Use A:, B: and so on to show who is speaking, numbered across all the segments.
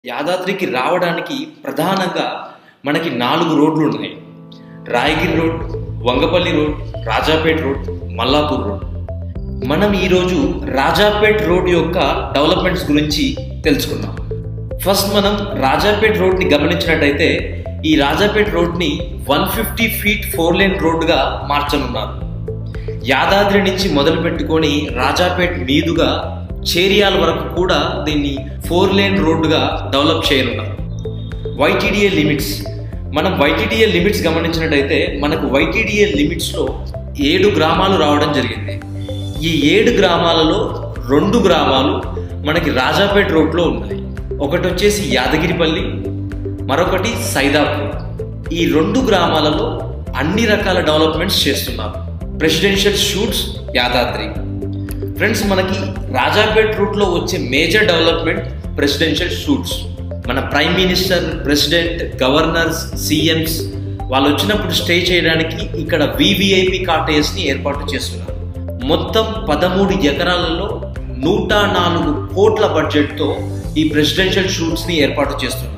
A: యాదాద్రికి రావడానికి ప్రధానంగా మనకి నాలుగు రోడ్లు ఉన్నాయి Rayagiri road Vangapalli road Rajapet road Mallapur road మనం ఈరోజు రాజాపేట్ రోడ్ యొక్క డెవలప్మెంట్స్ గురించి తెలుసుకుందాం ఫస్ట్ మనం రాజాపేట్ రోడ్ని గమనించినట్టయితే ఈ రాజాపేట్ రోడ్ని one fifty feet four lane రోడ్డుగా మార్చనున్నారు యాదాద్రి నుంచి మొదలు పెట్టుకొని రాజాపేట్ మీదుగా చేరియాల వరకు కూడా దీన్ని ఫోర్ లేన్ రోడ్డుగా డెవలప్ చేయనున్నారు వైటీడీఏ లిమిట్స్ మనం వైటీడీఏ లిమిట్స్ గమనించినట్టయితే మనకు వైటీడీఏ లిమిట్స్లో ఏడు గ్రామాలు రావడం జరిగింది ఈ ఏడు గ్రామాలలో రెండు గ్రామాలు మనకి రాజాపేట్ రోడ్లో ఉన్నాయి ఒకటి వచ్చేసి యాదగిరిపల్లి మరొకటి సైదాపూర్ ఈ రెండు గ్రామాలలో అన్ని రకాల డెవలప్మెంట్స్ చేస్తున్నారు ప్రెసిడెన్షియల్ షూట్స్ యాదాద్రి ఫ్రెండ్స్ మనకి రాజాపేట్ రూట్లో వచ్చే మేజర్ డెవలప్మెంట్ ప్రెసిడెన్షియల్ షూట్స్ మన prime minister president governors CMs వాళ్ళు వచ్చినప్పుడు స్టే చేయడానికి ఇక్కడ వివిఐపి కాటేజ్ని ఏర్పాటు చేస్తున్నారు మొత్తం పదమూడు ఎకరాలలో నూట నాలుగు కోట్ల బడ్జెట్తో ఈ ప్రెసిడెన్షియల్ షూట్స్ని ఏర్పాటు చేస్తున్నారు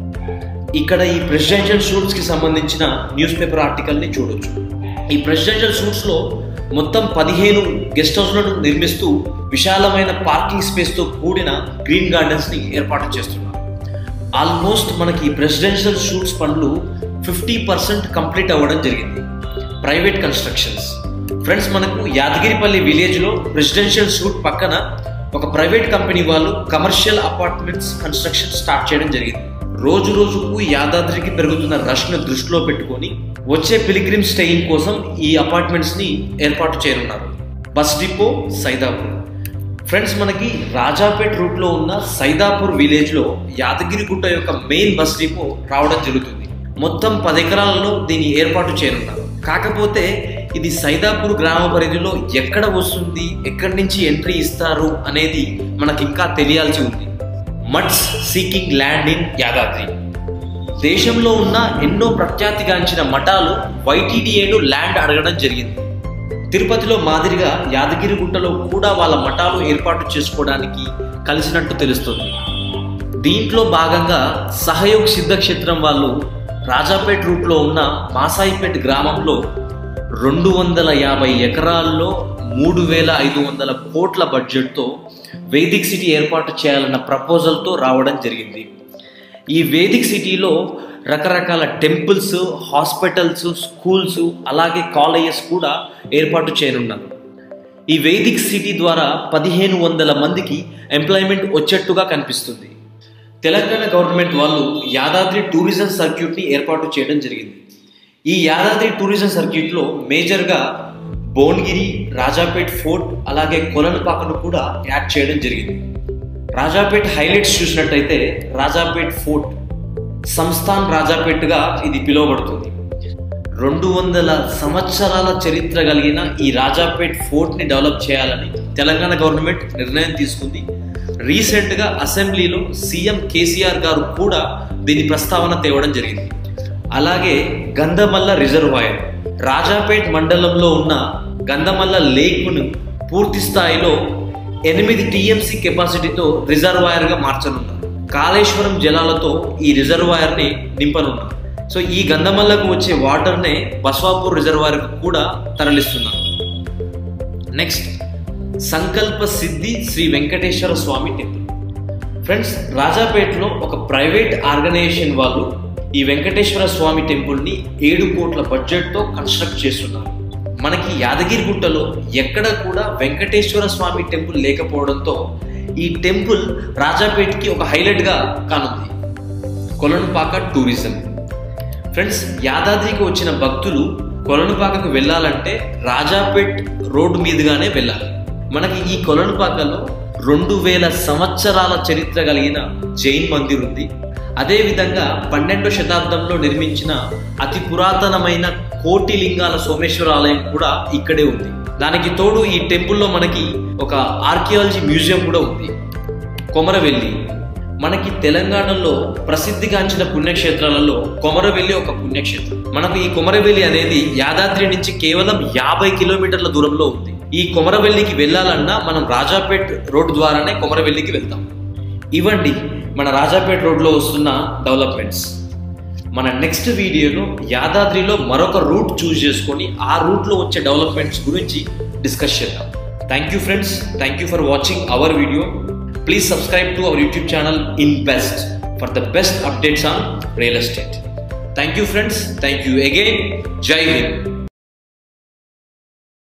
A: ఇక్కడ ఈ ప్రెసిడెన్షియల్ షూట్స్కి సంబంధించిన న్యూస్ పేపర్ ఆర్టికల్ని చూడొచ్చు ఈ ప్రెసిడెన్షియల్ షూట్స్లో మొత్తం పదిహేను గెస్ట్ హౌస్లను నిర్మిస్తూ విశాలమైన పార్కింగ్ స్పేస్తో కూడిన గ్రీన్ గార్డెన్స్ని ఏర్పాటు చేస్తున్నారు ఆల్మోస్ట్ మనకి ప్రెసిడెన్షియల్ షూట్స్ పనులు ఫిఫ్టీ పర్సెంట్ కంప్లీట్ అవ్వడం జరిగింది ప్రైవేట్ కన్స్ట్రక్షన్స్ ఫ్రెండ్స్ మనకు యాదగిరిపల్లి విలేజ్లో ప్రెసిడెన్షియల్ షూట్ పక్కన ఒక ప్రైవేట్ కంపెనీ వాళ్ళు కమర్షియల్ అపార్ట్మెంట్స్ కన్స్ట్రక్షన్ స్టార్ట్ చేయడం జరిగింది రోజు రోజుకు యాదాద్రికి పెరుగుతున్న రష్ను దృష్టిలో పెట్టుకొని వచ్చే పిలిగ్రిమ్ స్టేయింగ్ కోసం ఈ అపార్ట్మెంట్స్ని ఏర్పాటు చేయనున్నారు బస్ డిపో సైదాపూర్ ఫ్రెండ్స్ మనకి రాజాపేట్ రూట్లో ఉన్న సైదాపూర్ విలేజ్లో యాదగిరిగుట్ట యొక్క మెయిన్ బస్ డిపో రావడం జరుగుతుంది మొత్తం పది ఎకరాలలో దీన్ని ఏర్పాటు చేయనున్నారు కాకపోతే ఇది సైదాపూర్ గ్రామ పరిధిలో ఎక్కడ వస్తుంది ఎక్కడి నుంచి ఎంట్రీ ఇస్తారు అనేది మనకి ఇంకా తెలియాల్సి ఉంది మట్స్ సీకింగ్ ల్యాండ్ ఇన్ యాదాద్రి దేశంలో ఉన్న ఎన్నో ప్రఖ్యాతిగాంచిన మఠాలు వైటీడీఏను ల్యాండ్ అడగడం జరిగింది తిరుపతిలో మాదిరిగా యాదగిరిగుట్టలో కూడా వాళ్ళ మఠాలు ఏర్పాటు చేసుకోవడానికి కలిసినట్టు తెలుస్తుంది దీంట్లో భాగంగా సహయోగ్ సిద్ధక్షేత్రం వాళ్ళు రాజాపేట్ రూట్లో ఉన్న మాసాయిపేట్ గ్రామంలో రెండు వందల యాభై ఎకరాల్లో మూడు వేల ఐదు వందల కోట్ల బడ్జెట్తో వేదిక్ సిటీ ఏర్పాటు చేయాలన్న ప్రపోజల్తో రావడం జరిగింది ఈ వేదిక్ సిటీలో రకరకాల టెంపుల్స్ హాస్పిటల్స్ స్కూల్స్ అలాగే కాలేజెస్ కూడా ఏర్పాటు చేయనున్నారు ఈ వేదిక్ సిటీ ద్వారా పదిహేను వందల మందికి ఎంప్లాయ్మెంట్ వచ్చేట్టుగా కనిపిస్తుంది తెలంగాణ గవర్నమెంట్ వాళ్ళు యాదాద్రి టూరిజం సర్క్యూట్ని ఏర్పాటు చేయడం జరిగింది ఈ యాదాద్రి టూరిజం సర్క్యూట్లో మేజర్గా భువనగిరి రాజాపేట్ ఫోర్ట్ అలాగే కొలనుపాకను కూడా యాడ్ చేయడం జరిగింది రాజాపేట్ హైలైట్స్ చూసినట్టయితే రాజాపేట్ ఫోర్ట్ సంస్థాన్ రాజాపేట్గా ఇది పిలువబడుతుంది రెండు వందల సంవత్సరాల చరిత్ర కలిగిన ఈ రాజాపేట్ ఫోర్ట్ని డెవలప్ చేయాలని తెలంగాణ గవర్నమెంట్ నిర్ణయం తీసుకుంది రీసెంట్గా అసెంబ్లీలో సీఎం కేసీఆర్ గారు కూడా దీని ప్రస్తావన తేవడం జరిగింది అలాగే గంధమల్ల రిజర్వాయర్ రాజాపేట్ మండలంలో ఉన్న గంధమల్ల లేక్ను పూర్తి స్థాయిలో ఎనిమిది టీఎంసీ కెపాసిటీతో రిజర్వాయర్గా మార్చనున్నారు కాళేశ్వరం జలాలతో ఈ రిజర్వాయర్ని నింపనున్నారు సో ఈ గంధమల్లకు వచ్చే వాటర్నే బస్వాపూర్ రిజర్వాయర్కు కూడా తరలిస్తున్నారు next Sankalpa Siddhi Sri Venkateswara Swamy temple friends రాజాపేటలో ఒక ప్రైవేట్ ఆర్గనైజేషన్ వాళ్ళు ఈ వెంకటేశ్వర స్వామి టెంపుల్ని ఏడు కోట్ల బడ్జెట్తో కన్స్ట్రక్ట్ చేస్తున్నారు మనకి యాదగిరిగుట్టలో ఎక్కడ కూడా వెంకటేశ్వర స్వామి టెంపుల్ లేకపోవడంతో ఈ టెంపుల్ రాజాపేట్కి ఒక హైలైట్గా కానుంది కొలనుపాక టూరిజం ఫ్రెండ్స్ యాదాద్రికి వచ్చిన భక్తులు కొలనుపాకకు వెళ్ళాలంటే రాజాపేట్ రోడ్డు మీదుగానే వెళ్ళాలి మనకి ఈ కొలనుపాకలో రెండు వేల సంవత్సరాల చరిత్ర కలిగిన జైన్ మందిర్ ఉంది అదేవిధంగా పన్నెండో శతాబ్దంలో నిర్మించిన అతి పురాతనమైన కోటి లింగాల సోమేశ్వర ఆలయం కూడా ఇక్కడే ఉంది దానికి తోడు ఈ టెంపుల్లో మనకి ఒక ఆర్కియాలజీ మ్యూజియం కూడా ఉంది కొమరవెల్లి మనకి తెలంగాణలో ప్రసిద్ధిగాంచిన పుణ్యక్షేత్రాలలో కొమరవెల్లి ఒక పుణ్యక్షేత్రం మనకు ఈ కొమరవెల్లి అనేది యాదాద్రి నుంచి కేవలం యాభై కిలోమీటర్ల దూరంలో ఉంది ఈ కొమరవెల్లికి వెళ్ళాలన్నా మనం రాజాపేట్ రోడ్డు ద్వారానే కొమరవెల్లికి వెళ్తాం ఇవ్వండి మన రాజాపేట రోడ్లో వస్తున్న డెవలప్మెంట్స్ మన నెక్స్ట్ వీడియోలో యాదాద్రిలో మరొక రూట్ చూస్ చేసుకొని ఆ రూట్లో వచ్చే డెవలప్మెంట్స్ గురించి డిస్కస్ చేద్దాం thank you friends thank you for watching our video please subscribe to our YouTube channel in best for the best updates on real estate thank you friends thank you again Jai Hind